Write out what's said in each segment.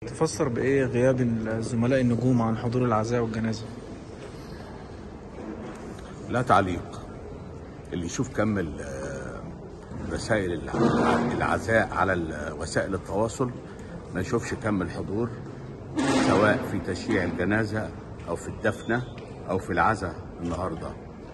تفسر بإيه غياب الزملاء النجوم عن حضور العزاء والجنازة؟ لا تعليق اللي يشوف كم ال- رسائل الع- العزاء على ال- وسائل التواصل ما يشوفش كم الحضور سواء في تشييع الجنازة أو في الدفنة أو في العزاء النهاردة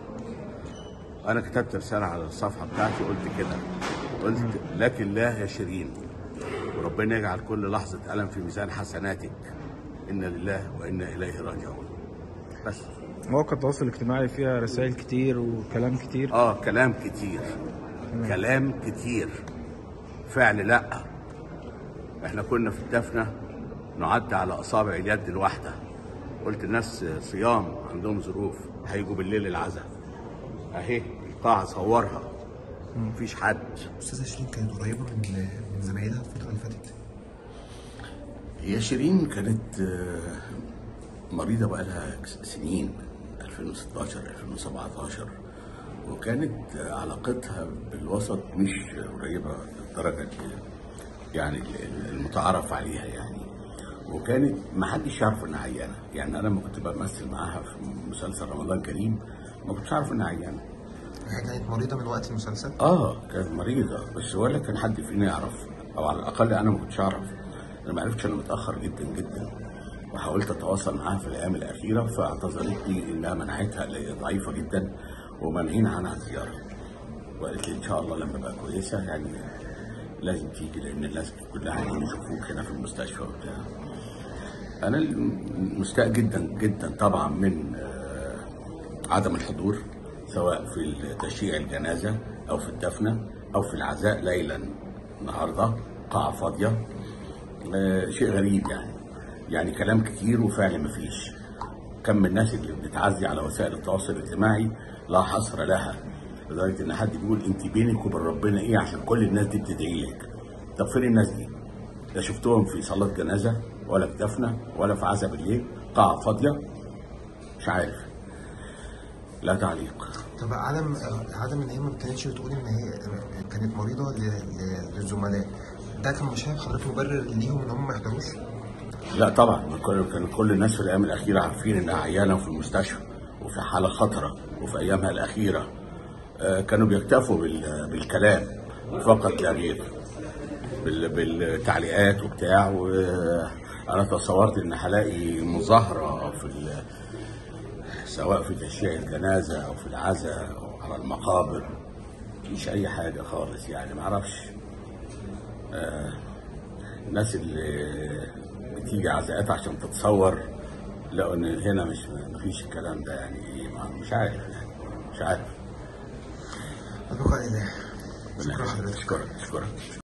أنا كتبت رسالة على الصفحة بتاعتي قلت كده قلت لك الله يا شيرين وربنا يجعل كل لحظة ألم في ميزان حسناتك إنا لله وإنا إليه راجعون بس مواقع التواصل الاجتماعي فيها رسائل كتير وكلام كتير اه كلام كتير كلام كتير فعل لا احنا كنا في الدفنة نعد على اصابع اليد الواحدة قلت الناس صيام عندهم ظروف هيجوا بالليل العزاء اهي القاعة صورها مفيش حد استاذه شيرين كانت قريبه من من زمايلها الفتره اللي فاتت هي شيرين كانت آه، مريضة بقالها سنين 2016 2017 وكانت آه، علاقتها بالوسط مش قريبة للدرجة اللي- يعني ال- المتعارف عليها يعني وكانت ما حدش يعرف انها عيانة يعني انا لما كنت بمثل معاها في مسلسل رمضان كريم ما كنتش عارف انها عيانة هي كانت مريضه من وقت المسلسل اه كانت مريضة بس ولا كان حد فينا يعرف او على الاقل انا ما كنتش اعرف انا ما عرفتش الا متاخر جدا جدا وحاولت اتواصل معاها في الايام الاخيره فاعتذرت لي انها مناعتها ضعيفه جدا ومانعين عنها الزياره وقالت لي ان شاء الله لما ابقى كويسه يعني لازم تيجي لان الناس كلها عايزين يشوفوك هنا في المستشفى وبتاع انا مستاء جدا جدا طبعا من آه، عدم الحضور سواء في تشييع الجنازه او في الدفنه او في العزاء ليلا النهارده قاعه فاضيه آه، شيء غريب يعني يعني كلام كتير وفعل مفيش كم من الناس اللي بتعزي على وسائل التواصل الاجتماعي لا حصر لها لدرجه ان حد بيقول انت بينك وبين ربنا ايه عشان كل الناس دي بتدعي لك طب فين الناس دي؟ لا شفتهم في صلاه جنازه ولا في دفنه ولا في عزاء بالليل قاعه فاضيه مش عارف لا تعليق طب عدم عدم ان هي ما كانتش بتقول ان هي كانت مريضه ل- ل- للزملاء ده كان مش شايف حضرتك مبرر ليهم ان هم ما يحضروش لا طبعا كل كان كل الناس في الايام الاخيره عارفين انها عيانه وفي المستشفى وفي حاله خطره وفي ايامها الاخيره آه، كانوا بيكتفوا بال- بالكلام فقط لا غير بال- بالتعليقات وبتاع وانا تصورت ان هلاقي مظاهره في ال- سواء في تشييع الجنازه او في العزاء او على المقابر مفيش اي حاجه خالص يعني معرفش الناس اللي بتيجي عزاءات عشان تتصور لقوا ان هنا مش مفيش الكلام ده يعني ما- مش عارف يعني مش عارف البقاء لله شكرا حضرتك شكرا شكرا